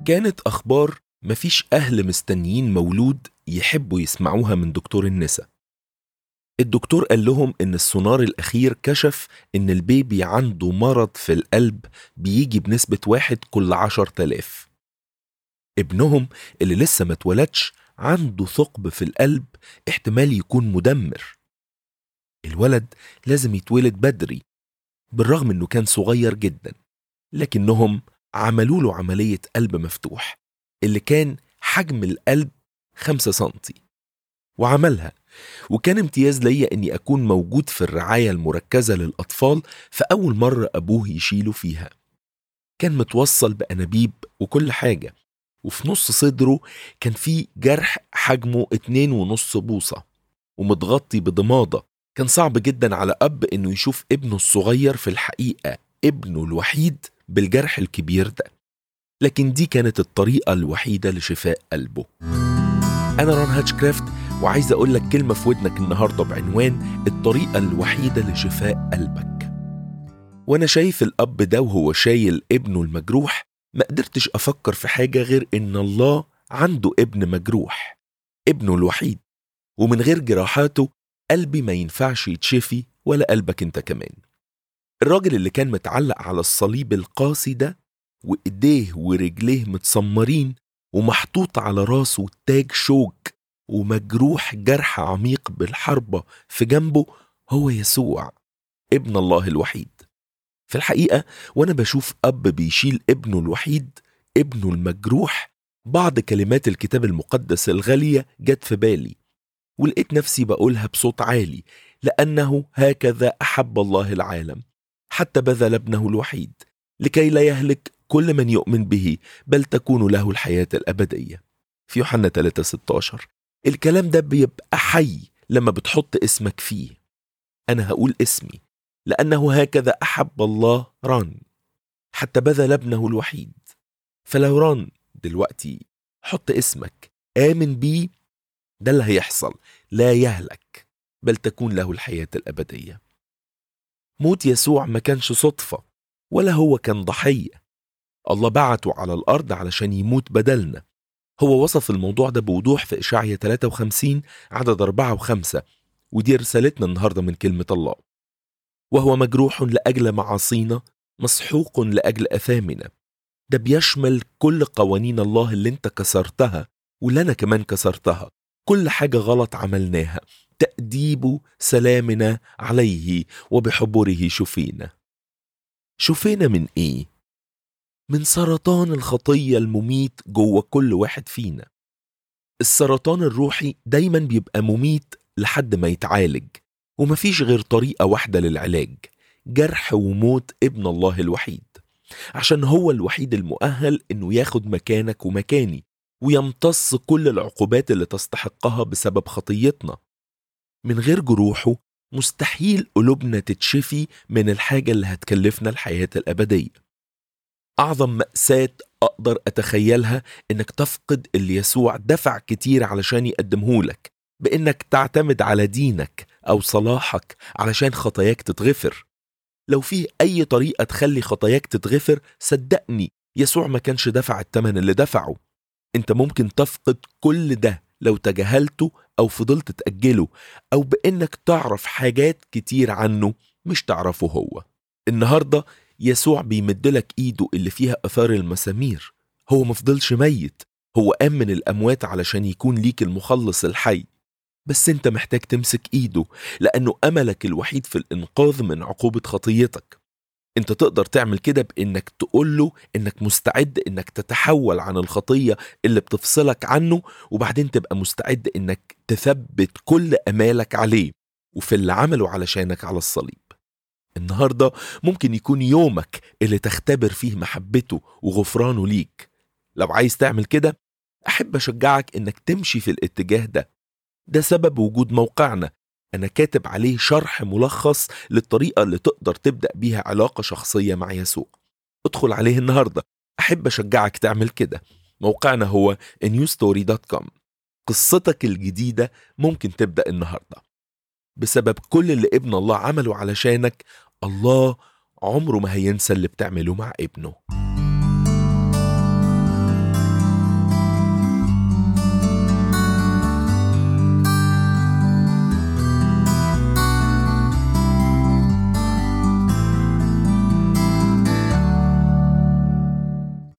كانت أخبار مفيش أهل مستنيين مولود يحبوا يسمعوها من دكتور النساء الدكتور قال لهم إن السونار الأخير كشف إن البيبي عنده مرض في القلب بيجي بنسبة واحد كل عشر تلاف ابنهم اللي لسه ما اتولدش عنده ثقب في القلب احتمال يكون مدمر الولد لازم يتولد بدري بالرغم انه كان صغير جدا لكنهم عملوا له عملية قلب مفتوح اللي كان حجم القلب خمسة سنتي وعملها وكان امتياز ليا اني اكون موجود في الرعاية المركزة للأطفال فأول مرة أبوه يشيله فيها كان متوصل بأنابيب وكل حاجة وفي نص صدره كان في جرح حجمه اتنين ونص بوصة ومتغطي بضمادة كان صعب جدا على أب إنه يشوف ابنه الصغير في الحقيقة ابنه الوحيد بالجرح الكبير ده لكن دي كانت الطريقة الوحيدة لشفاء قلبه أنا ران هاتشكرافت وعايز أقول لك كلمة في ودنك النهاردة بعنوان الطريقة الوحيدة لشفاء قلبك وأنا شايف الأب ده وهو شايل ابنه المجروح ما قدرتش أفكر في حاجة غير إن الله عنده ابن مجروح ابنه الوحيد ومن غير جراحاته قلبي ما ينفعش يتشفي ولا قلبك انت كمان الراجل اللي كان متعلق على الصليب القاسي ده وإيديه ورجليه متسمرين ومحطوط على راسه تاج شوك ومجروح جرح عميق بالحربة في جنبه هو يسوع ابن الله الوحيد في الحقيقة وأنا بشوف أب بيشيل ابنه الوحيد ابنه المجروح بعض كلمات الكتاب المقدس الغالية جت في بالي ولقيت نفسي بقولها بصوت عالي لأنه هكذا أحب الله العالم حتى بذل ابنه الوحيد لكي لا يهلك كل من يؤمن به بل تكون له الحياة الأبدية في يوحنا 3 16 الكلام ده بيبقى حي لما بتحط اسمك فيه أنا هقول اسمي لأنه هكذا أحب الله ران حتى بذل ابنه الوحيد فلو ران دلوقتي حط اسمك آمن بيه ده اللي هيحصل لا يهلك بل تكون له الحياة الأبدية موت يسوع ما كانش صدفة ولا هو كان ضحية الله بعته على الأرض علشان يموت بدلنا هو وصف الموضوع ده بوضوح في إشعية 53 عدد 4 و5 ودي رسالتنا النهاردة من كلمة الله وهو مجروح لأجل معاصينا مسحوق لأجل أثامنا ده بيشمل كل قوانين الله اللي انت كسرتها واللي أنا كمان كسرتها كل حاجة غلط عملناها تأديب سلامنا عليه وبحبره شفينا شفينا من ايه؟ من سرطان الخطية المميت جوه كل واحد فينا السرطان الروحي دايما بيبقى مميت لحد ما يتعالج ومفيش غير طريقة واحدة للعلاج جرح وموت ابن الله الوحيد عشان هو الوحيد المؤهل انه ياخد مكانك ومكاني ويمتص كل العقوبات اللي تستحقها بسبب خطيتنا من غير جروحه مستحيل قلوبنا تتشفي من الحاجة اللي هتكلفنا الحياة الأبدية أعظم مأساة أقدر أتخيلها إنك تفقد اللي يسوع دفع كتير علشان يقدمهولك بإنك تعتمد على دينك أو صلاحك علشان خطاياك تتغفر لو في أي طريقة تخلي خطاياك تتغفر صدقني يسوع ما كانش دفع التمن اللي دفعه انت ممكن تفقد كل ده لو تجاهلته أو فضلت تأجله أو بإنك تعرف حاجات كتير عنه مش تعرفه هو النهاردة يسوع بيمدلك إيده اللي فيها أثار المسامير هو مفضلش ميت هو قام من الأموات علشان يكون ليك المخلص الحي بس انت محتاج تمسك ايده لانه املك الوحيد في الانقاذ من عقوبة خطيتك انت تقدر تعمل كده بانك تقول له انك مستعد انك تتحول عن الخطية اللي بتفصلك عنه وبعدين تبقى مستعد انك تثبت كل امالك عليه وفي اللي عمله علشانك على الصليب النهاردة ممكن يكون يومك اللي تختبر فيه محبته وغفرانه ليك لو عايز تعمل كده أحب أشجعك إنك تمشي في الاتجاه ده ده سبب وجود موقعنا أنا كاتب عليه شرح ملخص للطريقة اللي تقدر تبدأ بيها علاقة شخصية مع يسوع ادخل عليه النهاردة أحب أشجعك تعمل كده موقعنا هو newstory.com قصتك الجديدة ممكن تبدأ النهاردة بسبب كل اللي ابن الله عمله علشانك الله عمره ما هينسى اللي بتعمله مع ابنه